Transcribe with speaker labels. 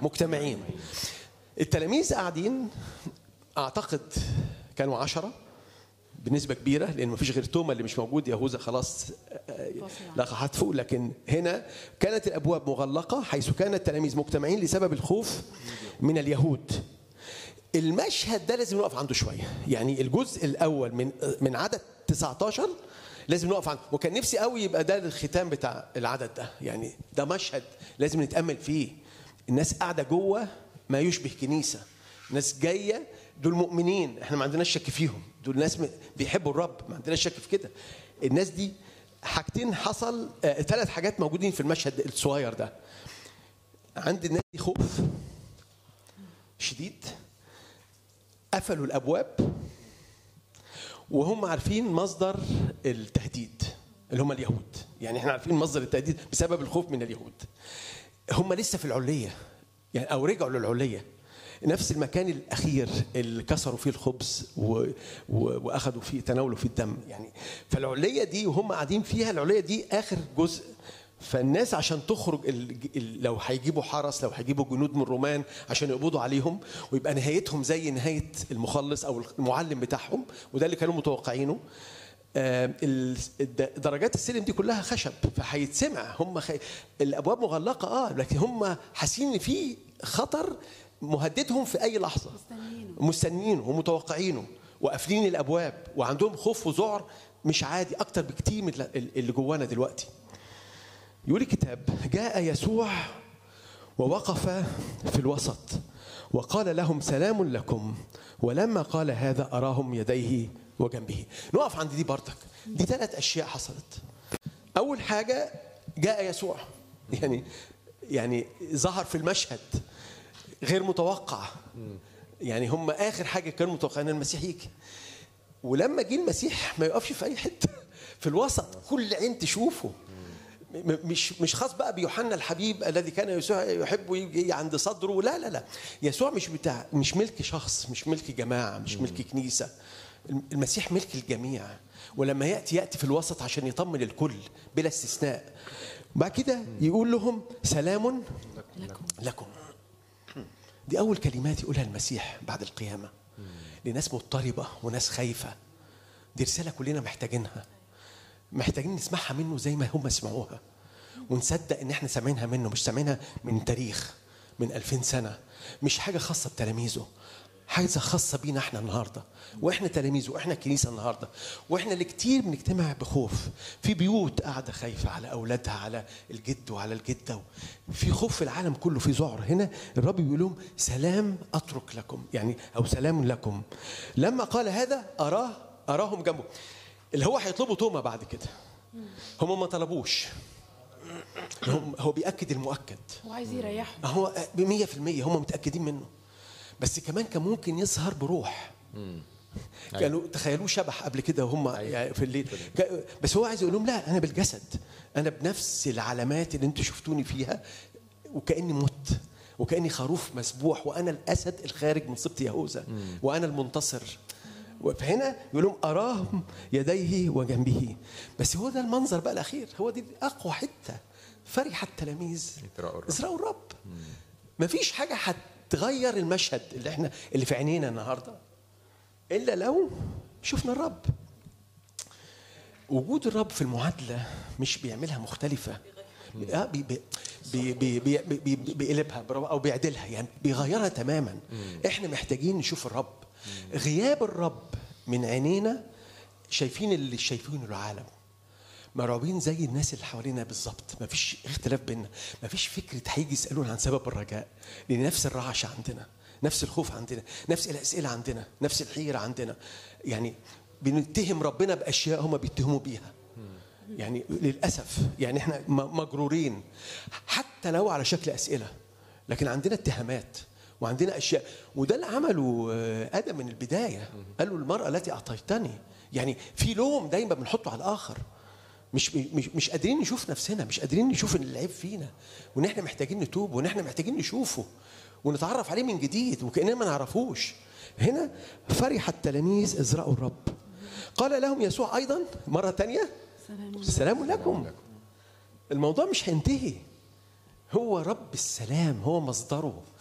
Speaker 1: مجتمعين التلاميذ قاعدين اعتقد كانوا عشرة بنسبة كبيرة لأن مفيش غير توما اللي مش موجود يهوذا خلاص لقى حتفه لكن هنا كانت الأبواب مغلقة حيث كان التلاميذ مجتمعين لسبب الخوف من اليهود المشهد ده لازم نقف عنده شوية يعني الجزء الأول من من عدد 19 لازم نقف عنده وكان نفسي قوي يبقى ده الختام بتاع العدد ده يعني ده مشهد لازم نتأمل فيه الناس قاعدة جوه ما يشبه كنيسة ناس جاية دول مؤمنين احنا ما عندناش شك فيهم دول ناس م- بيحبوا الرب ما عندناش شك في كده الناس دي حاجتين حصل آه، ثلاث حاجات موجودين في المشهد الصغير ده عند الناس دي خوف شديد قفلوا الابواب وهم عارفين مصدر التهديد اللي هم اليهود يعني احنا عارفين مصدر التهديد بسبب الخوف من اليهود هم لسه في العليه يعني او رجعوا للعليه نفس المكان الاخير اللي كسروا فيه الخبز و... و... واخذوا فيه تناولوا فيه الدم يعني فالعليه دي وهم قاعدين فيها العليه دي اخر جزء فالناس عشان تخرج ال... ال... لو هيجيبوا حرس لو هيجيبوا جنود من الرومان عشان يقبضوا عليهم ويبقى نهايتهم زي نهايه المخلص او المعلم بتاعهم وده اللي كانوا متوقعينه آه، ال- الد- درجات السلم دي كلها خشب فهيتسمع هم خي... الابواب مغلقه اه لكن هم حاسين ان في خطر مهددهم في اي لحظه
Speaker 2: مستنيينه.
Speaker 1: مستنيينه ومتوقعينه وقافلين الابواب وعندهم خوف وذعر مش عادي اكتر بكتير من ال- اللي جوانا دلوقتي يقول الكتاب جاء يسوع ووقف في الوسط وقال لهم سلام لكم ولما قال هذا أراهم يديه وجنبه نقف عند دي برضك دي ثلاث أشياء حصلت أول حاجة جاء يسوع يعني يعني ظهر في المشهد غير متوقع يعني هم آخر حاجة كانوا متوقعين إن المسيح يجي ولما جه المسيح ما يقفش في أي حتة في الوسط كل عين تشوفه م- مش مش خاص بقى بيوحنا الحبيب الذي كان يسوع يحبه يجي عند صدره لا لا لا يسوع مش بتاع مش ملك شخص مش ملك جماعه مش ملك كنيسه المسيح ملك الجميع ولما ياتي ياتي في الوسط عشان يطمن الكل بلا استثناء بعد كده يقول لهم سلام
Speaker 2: لكم
Speaker 1: لكم دي أول كلمات يقولها المسيح بعد القيامة لناس مضطربة وناس خايفة دي رسالة كلنا محتاجينها محتاجين نسمعها منه زي ما هم سمعوها ونصدق ان احنا سامعينها منه مش سامعينها من تاريخ من 2000 سنة مش حاجة خاصة بتلاميذه حاجة خاصة بينا احنا النهاردة واحنا تلاميذه واحنا الكنيسة النهاردة واحنا اللي كتير بنجتمع بخوف في بيوت قاعدة خايفة على أولادها على الجد وعلى الجدة في خوف في العالم كله في ذعر هنا الرب بيقول لهم سلام أترك لكم يعني أو سلام لكم لما قال هذا أراه أراهم جنبه اللي هو هيطلبوا توما بعد كده هم ما طلبوش هم هو بيأكد المؤكد
Speaker 2: هو عايز يريحهم
Speaker 1: هو بمية في المية هم متأكدين منه بس كمان كان ممكن يظهر بروح كانوا تخيلوه شبح قبل كده وهم يعني في الليل ك- بس هو عايز يقول لهم لا انا بالجسد انا بنفس العلامات اللي انتوا شفتوني فيها وكاني مت وكاني خروف مسبوح وانا الاسد الخارج من سبط يهوذا وانا المنتصر فهنا يقول لهم اراهم يديه وجنبه بس هو ده المنظر بقى الاخير هو دي اقوى حته فرح التلاميذ
Speaker 3: يتراءوا الرب.
Speaker 1: ازرعوا الرب مفيش حاجه هتغير المشهد اللي احنا اللي في عينينا النهارده الا لو شفنا الرب وجود الرب في المعادله مش بيعملها مختلفه آه، بي بي بي بي بي بي بي بيقلبها برافو، او بيعدلها يعني بيغيرها تماما احنا محتاجين نشوف الرب غياب الرب من عينينا شايفين اللي شايفينه العالم مرعوبين زي الناس اللي حوالينا بالظبط مفيش اختلاف بينا مفيش فكرة هيجي يسألونا عن سبب الرجاء لأن نفس الرعش عندنا نفس الخوف عندنا نفس الأسئلة عندنا نفس الحيرة عندنا يعني بنتهم ربنا بأشياء هم بيتهموا بيها يعني للأسف يعني احنا م- مجرورين حتى لو على شكل أسئلة لكن عندنا اتهامات وعندنا اشياء وده اللي عمله آه، ادم من البدايه قال له المراه التي اعطيتني يعني في لوم دايما بنحطه على الاخر مش مش مش قادرين نشوف نفسنا مش قادرين نشوف ان العيب فينا وان احنا محتاجين نتوب وان احنا محتاجين نشوفه ونتعرف عليه من جديد وكاننا ما نعرفوش هنا فرح التلاميذ ازرعوا الرب قال لهم يسوع ايضا مره ثانيه
Speaker 2: سلام
Speaker 1: سلام لكم الموضوع مش هينتهي هو رب السلام هو مصدره